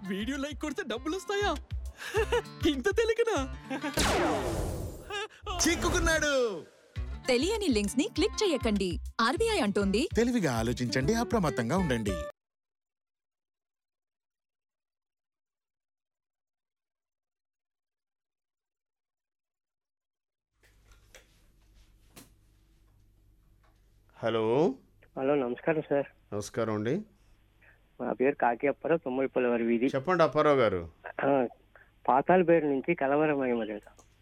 video like కొడితే డబ్బులు వస్తాయా ఇంత తెలియకనా చిక్కుకున్నాడు తెలియని లింక్స్ ని క్లిక్ చేయకండి ఆర్బీఐ అంటోంది తెలివిగా ఆలోచించండి అప్రమత్తంగా ఉండండి హలో హలో నమస్కారం సార్ నమస్కారం అండి నా పేరు కాకి అప్పారావు తుమ్మలపల్లి వారి వీధి చెప్పండి అప్పారావు గారు ఆ, పాతాళ పేరు నుంచి కలవరమయ్య మరి